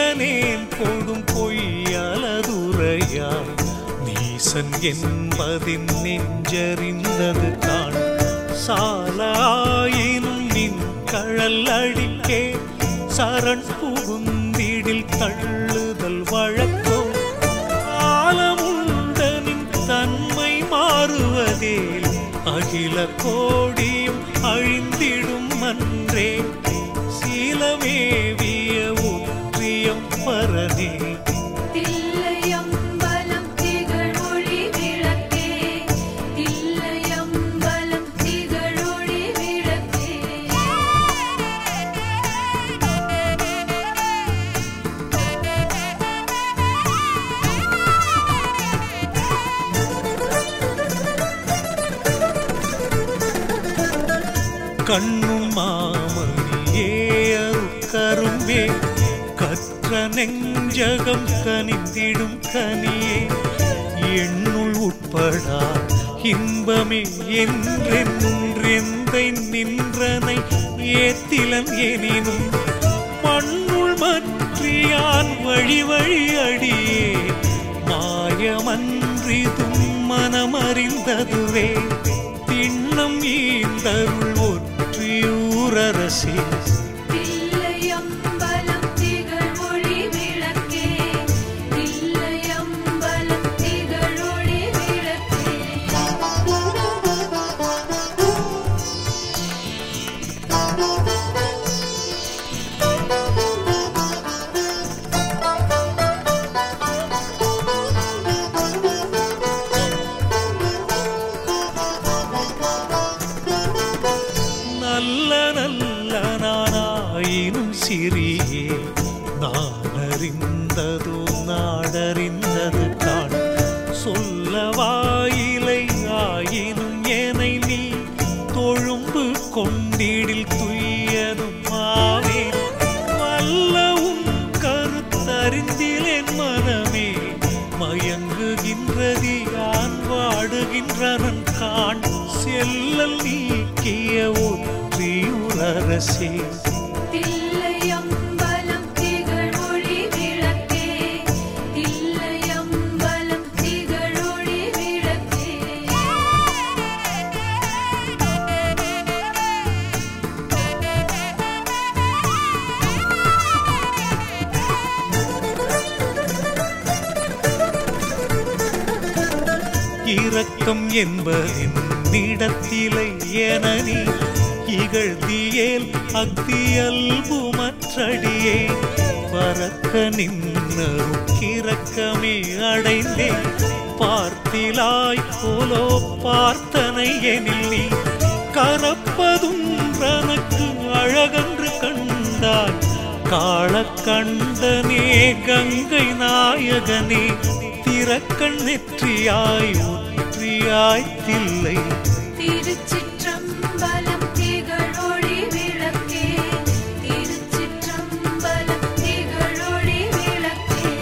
சீலனேன் கொடும் பொய்யலதுரையாய் நீசன் என்பதின் நெஞ்சறிந்தது காண் சாலாயினும் நின் கழல் அடிக்கே சரண் புகுந்திடில் தள்ளுதல் வழக்கோ ஆலமுண்டனின் தன்மை மாறுவதேல் அகில கோடியும் அழிந்திடும் அன்றே சீலமேவிய ஒற்றியம் பரனே தில்லையம்பலம் திகழொளி விளக்கே தில்லையம்பலம் திகழொளி விளக்கே கண்ணும் மாமணியே அருட்கரும்பே கற்ற நெஞ்சகம் கனிந்திடும் கனியே எண்ணுள் உட்படா இன்பமே என்றென்றெந்தை நின்றனை ஏத்திலன் எனினும் மண்ணுள் மற்றியான் வழி வழி அடியே மாயமன்றிதும் மனமறிந்ததுவே திண்ணம் ஈந்தருள் ஒற்றியூரரசே தில்லையம்பலம் திகழொளி விளக்கே தில்லையம்பலம் திகழொளி விளக்கே நல்ல நல்ல நானாயினும் சிறியே நான் அறிந்ததோ நாடறிந்தது காண் சொல்ல வாயிலை ஆயினும் எனை நீ தொழும்பு கொண்டிடில் துய்யதும் ஆவேன் வல்ல உன் கருத்தறிந்திலேன் மனமே மயங்குகின்றது யான் வாடுகின்றனன் காண் செல்லல் நீக்கிய ஒற்றியுரசே தில்லையம்பலம் திகழொளி விளக்கே தில்லையம்பலம் திகழொளி விளக்கே இரக்கம் என்பதின் இடத்திலை என நீ இகழ்தியேல் அக்தியல்புமற்றடியே பறக்க நின்னரும் கிறக்கமே அடைந்தேன் பார்த்திலாய் போலோ பார்த்தனை எனில் நீ கரப்பதும் தனக்கு அழகன்று கண்டாய் காளக்கண்டனே கங்கை நாயகனே திறக்கண் நெற்றியாய் ஒற்றியாய் தில்லை திருச்சிற்றம்பலம் திகழொளி விளக்கே திருச்சிற்றம்பலம் திகழொளி விளக்கே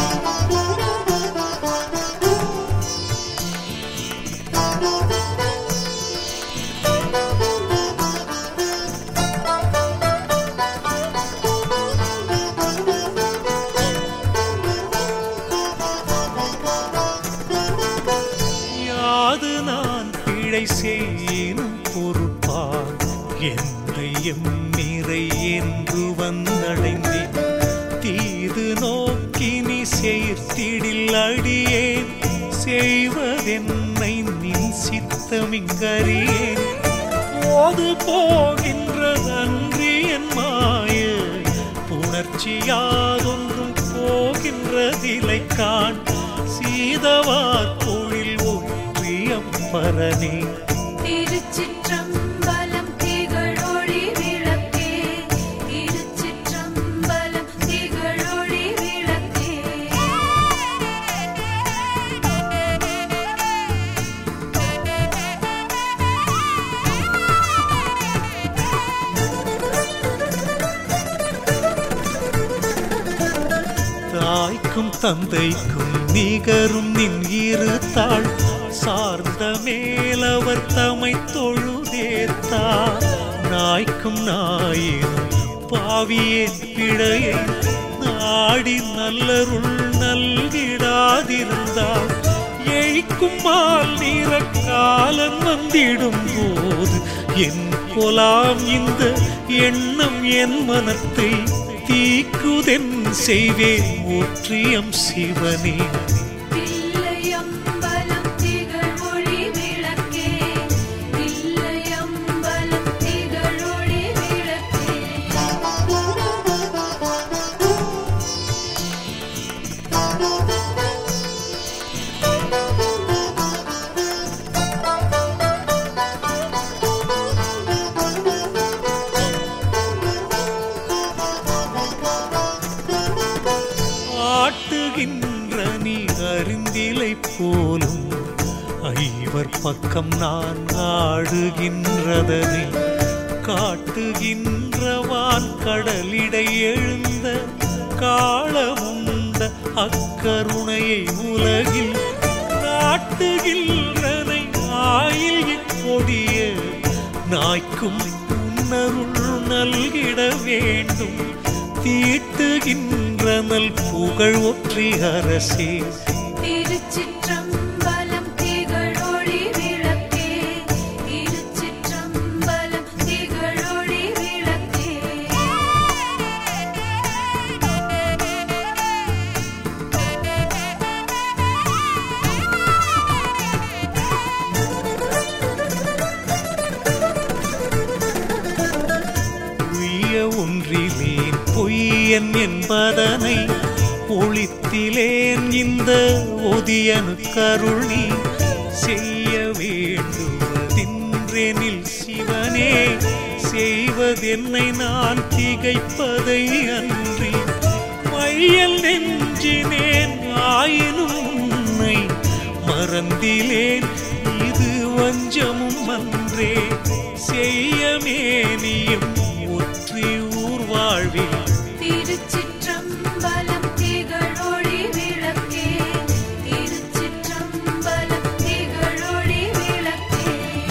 யாது நான் பிழை செய்யினும் பொறுப்பார் என்னை எம்மிறை என்று வந்தடைந்தேன் தீது நோக்கி நீ சேர்த்திடில் அடியேன் செய்வதென்னை நின் சித்தமிங்கறியேன் போது போகின்றதன்றி என் மாய புணர்ச்சியாதொன்றும் போகின்றதிலை காண் சீதவார் பொழில் ஒற்றியம் பரனே திருச்சிற்றம்பலம் திகழொளி விளக்கே திருச்சிற்றம்பலம் திகழொளி விளக்கே தாய்க்கும் தந்தைக்கும் நிகரும் நின் இரு தாள் சார்ந்த மேலவர் தமை தொழுதேத்தா நாய்க்கும் நாயினும் பாவியேன் பிழையை நாடி நல்லருள் நல்கிடாதிருந்தால் எழிக்கும் மால் நீர காலம் வந்திடும் போது என் கொலாம் இந்த எண்ணம் என் மனத்தை தீக்குதென் செய்வேன் ஒற்றியம் சிவனே தில்லையம்பலம் திகழ் ஒளி விளக்கே தில்லையம்பலம் திகழ் ஒளி விளக்கே ஆட்டுகின்ற நீ அறிந்திலை போலும் ஐவர் பக்கம் நான் ஆடுகின்றதனை காட்டுகின்றவான் கடலிடை எழுந்த காளமுண்ட அக்கருணையை உலகில் நாட்டுகின்றனை ஆயில் இக்கொடிய நாய்க்கும் உன்னருள் நல்கிட வேண்டும் தீட்டுகின்ற நல் புகழ் ஒற்றி அரசே திருச்சிற்றம்பலம் திகழ் ஒளி விளக்கே திருச்சிற்றம்பலம் திகழ் ஒளி விளக்கே உய்ய ஒன்றிலேன் பொய்யன் என்பதனை ஒளித்திலேன் இந்த ஒதியனு கருணி செய்ய வேண்டுவதின்றெனில் சிவனே செய்வதென்னை நான் திகைப்பதை அன்றி மையல் நெஞ்சினேன் ஆயினும் உன்னை மறந்திலேன் இது வஞ்சமும் அன்றே செய்ய மேனியும் ஒற்றி ஊர் வாழ்வில் திருச்சிற்றம்பலம் திகழ் ஒளி விளக்கே திருச்சிற்றம்பலம் திகழ் ஒளி விளக்கே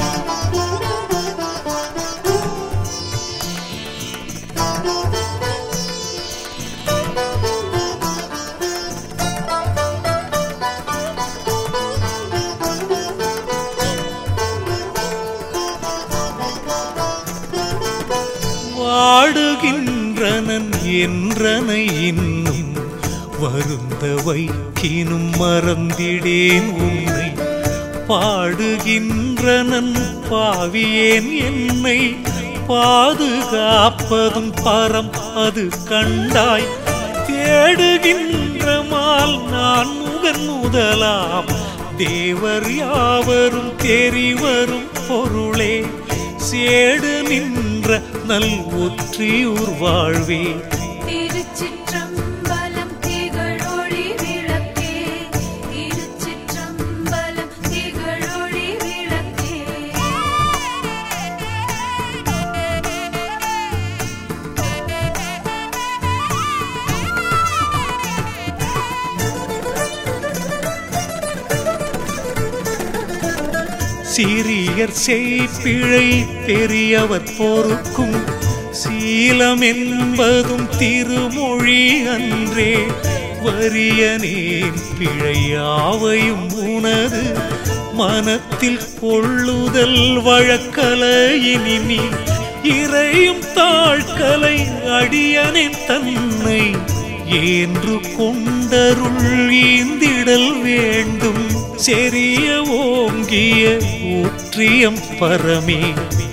வாடுகின்றனன் என்றனை இன்னும் வருந்த வைக்கினும் மறந்திடேன் உன்னை பாடுகின்றனன் பாவியேன் என்னை பாதுகாப்பதும் பரம் அது கண்டாய் தேடுகின்ற மால் நான் முகன் முதலாம் தேவர் யாவரும் தெரிவரும் பொருளே சேடு நின்ற நல் ஒற்றியூர் வாழ்வே திருச்சிற்றம்பலம் திகழ் ஒளி விளக்கே திருச்சிற்றம்பலம் திகழ் ஒளி விளக்கே சிறியர் செய்பிழை பெரியவர் பொறுக்கும் சீலம் என்பதும் திருமொழி அன்றே வரியனேன் பிழையாவையும் உனது மனத்தில் கொள்ளுதல் வழக்கலையினி நீ இறையும் தாழ்கலை அடியனேன் தன்னை ஏன்று கொண்டருள் ஈந்திடல் வேண்டும் செறிய ஓங்கிய ஊற்றியம் பரமே